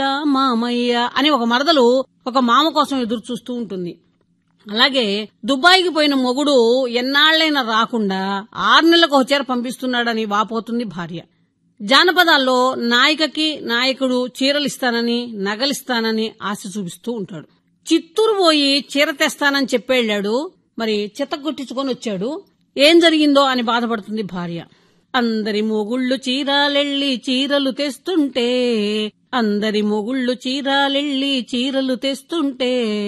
మామయ్య అని ఒక మరదలు ఒక మామ కోసం ఎదురు చూస్తూ ఉంటుంది అలాగే దుబాయ్కి పోయిన మొగుడు ఎన్నాళ్లైనా రాకుండా ఆరు నెలలకు ఒక చీర పంపిస్తున్నాడని వాపోతుంది భార్య జానపదాల్లో నాయికకి నాయకుడు చీరలిస్తానని నగలిస్తానని ఆశ చూపిస్తూ ఉంటాడు చిత్తూరు పోయి చీర తెస్తానని చెప్పేళ్ళాడు మరి చిత్తగొట్టించుకొని వచ్చాడు ఏం జరిగిందో అని బాధపడుతుంది భార్య అందరి మొగుళ్ళు చీరాలెళ్ళి చీరలు తెస్తుంటే అందరి మొగుళ్ళు చీరాలెళ్ళి చీరలు తెస్తుంటే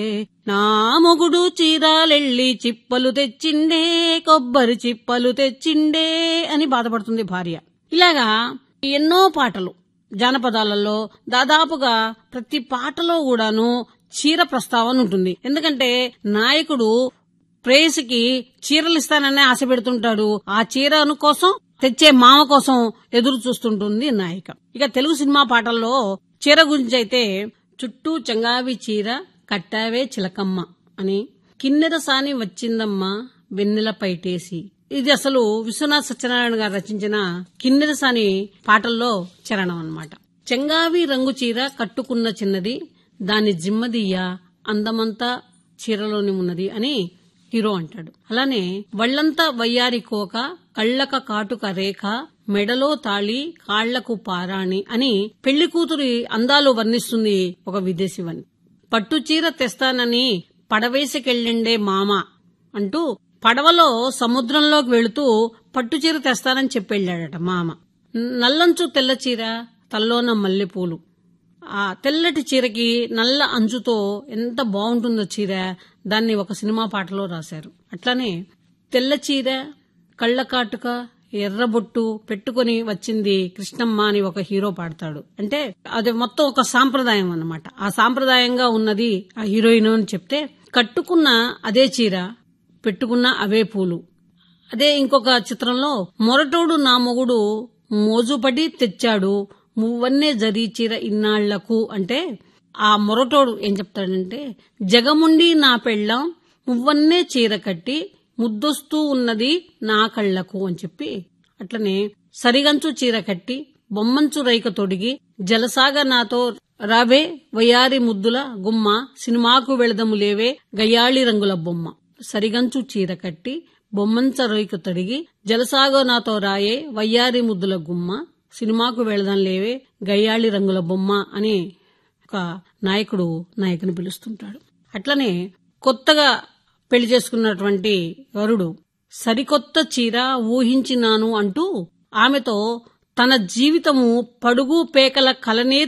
నా మొగుడు చీరాలెళ్ళి చిప్పలు తెచ్చిండే కొబ్బరి చిప్పలు తెచ్చిండే అని బాధపడుతుంది భార్య ఇలాగా ఎన్నో పాటలు జానపదాలలో దాదాపుగా ప్రతి పాటలో కూడాను చీర ప్రస్తావన ఉంటుంది ఎందుకంటే నాయకుడు ప్రేయసికి చీరలు ఇస్తానని ఆశ పెడుతుంటాడు ఆ చీరను కోసం తెచ్చే మామ కోసం ఎదురు చూస్తుంటుంది నాయిక ఇక తెలుగు సినిమా పాటల్లో చీర గురించి అయితే చుట్టూ చంగావి చీర కట్టావే చిలకమ్మ అని కిన్నెర సాని వచ్చిందమ్మా వెన్నెల పైటేసి ఇది అసలు విశ్వనాథ్ సత్యనారాయణ గారు రచించిన కిన్నెర సాని పాటల్లో చరణం అన్నమాట చెంగావి రంగు చీర కట్టుకున్న చిన్నది దాని జిమ్మదియ్య అందమంతా చీరలోనే ఉన్నది అని హీరో అంటాడు అలానే వళ్లంతా వయ్యారి కోక కళ్ళక కాటుక రేఖ మెడలో తాళి కాళ్లకు పారాణి అని పెళ్లి కూతురి అందాలు వర్ణిస్తుంది ఒక విదేశీవని పట్టు చీర తెస్తానని పడవేసికెళ్ళిండే మామ అంటూ పడవలో సముద్రంలోకి వెళుతూ పట్టు చీర తెస్తానని చెప్పెళ్ళాడట మామ నల్లంచు తెల్ల చీర తల్లోన మల్లెపూలు ఆ తెల్లటి చీరకి నల్ల అంచుతో ఎంత బాగుంటుందో చీర దాన్ని ఒక సినిమా పాటలో రాశారు అట్లానే తెల్ల చీర కళ్ళ కాటుక ఎర్రబొట్టు పెట్టుకుని వచ్చింది కృష్ణమ్మ అని ఒక హీరో పాడతాడు అంటే అది మొత్తం ఒక సాంప్రదాయం అన్నమాట ఆ సాంప్రదాయంగా ఉన్నది ఆ హీరోయిన్ అని చెప్తే కట్టుకున్న అదే చీర పెట్టుకున్న అవే పూలు అదే ఇంకొక చిత్రంలో మొరటోడు నా మొగుడు మోజుపడి తెచ్చాడు మువ్వన్నే జరీ చీర ఇన్నాళ్లకు అంటే ఆ మొరటోడు ఏం చెప్తాడంటే జగముండి నా పెళ్ళం మువ్వన్నే చీర కట్టి ముద్దొస్తూ ఉన్నది నా కళ్లకు అని చెప్పి అట్లనే సరిగంచు చీర కట్టి బొమ్మంచు రైక తొడిగి జలసాగ నాతో రావే వయారి ముద్దుల గుమ్మ సినిమాకు వెళదము లేవే గయ్యాళి రంగుల బొమ్మ సరిగంచు చీర కట్టి బొమ్మంచ రైక తొడిగి జలసాగో నాతో రాయే వయ్యారి ముద్దుల గుమ్మ సినిమాకు వెళదాం లేవే గయ్యాళి రంగుల బొమ్మ అని ఒక నాయకుడు నాయకుని పిలుస్తుంటాడు అట్లనే కొత్తగా పెళ్లి చేసుకున్నటువంటి వరుడు సరికొత్త చీర ఊహించినాను అంటూ ఆమెతో తన జీవితము పడుగు పేకల కలనే